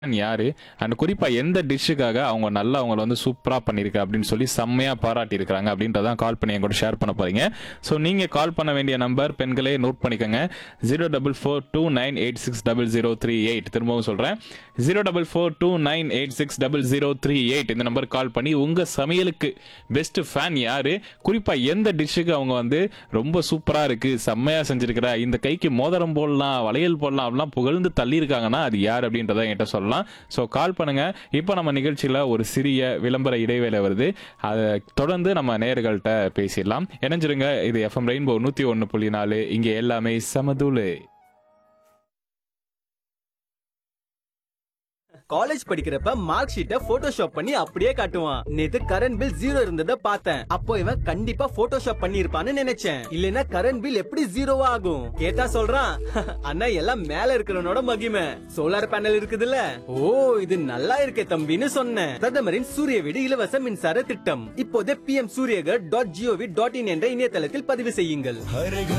யாரு அண்ட் குறிப்பா எந்த டிஷ்ஷுக்காக அவங்க நல்லா அவங்கள வந்து சூப்பரா பண்ணிருக்க அப்படின்னு சொல்லி செம்மையா பாராட்டி இருக்காங்க அப்படின்றதான் கால் பண்ணி என் கூட ஷேர் பண்ண போறீங்க ஸோ நீங்க கால் பண்ண வேண்டிய நம்பர் பெண்களே நோட் பண்ணிக்கோங்க zero double four two nine eight six double zero three eight திரும்பவும் சொல்றேன் zero double four two nine eight six double zero three eight இந்த நம்பர் கால் பண்ணி உங்க சமையலுக்கு பெஸ்ட் ஃபேன் யாரு குறிப்பா எந்த டிஷ்ஷுக்கு அவங்க வந்து ரொம்ப சூப்பரா இருக்கு செம்மையா செஞ்சிருக்கிற இந்த கைக்கு மோதிரம் போடலாம் வளையல் போடலாம் அப்படிலாம் புகழ்ந்து தள்ளி இருக்காங்கன்னா அது யார் அப்படின்றத என்கிட்ட சொல்லலாம் ஸோ கால் பண்ணுங்க இப்போ நம்ம நிகழ்ச்சியில ஒரு சிறிய விளம்பர இடைவேளை வருது அதை தொடர்ந்து நம்ம நேயர்கள்ட்ட பேசிடலாம் இணைஞ்சிருங்க இது எஃப்எம் ரெயின்போ நூத்தி ஒன்று புள்ளி நாலு இங்க எல்லாமே சமதூளு காலேஜ் படிக்கிறப்ப மார்க் ஷீட்டை போட்டோஷாப் பண்ணி அப்படியே காட்டுவான் நேத்து கரண்ட் பில் ஜீரோ இருந்தத பார்த்தேன் அப்போ இவன் கண்டிப்பா போட்டோஷாப் பண்ணி இருப்பான்னு நினைச்சேன் இல்லனா கரண்ட் பில் எப்படி ஜீரோவா ஆகும் கேட்டா சொல்றான் அண்ணா எல்லாம் மேல இருக்கிறவனோட மகிமை சோலார் பேனல் இருக்குதுல்ல ஓ இது நல்லா இருக்கே தம்பின்னு சொன்னேன் பிரதமரின் சூரிய வீடு இலவச மின்சார திட்டம் இப்போதே P M Suryaghar dot gov dot in என்ற இணையதளத்தில் பதிவு செய்யுங்கள் हर घर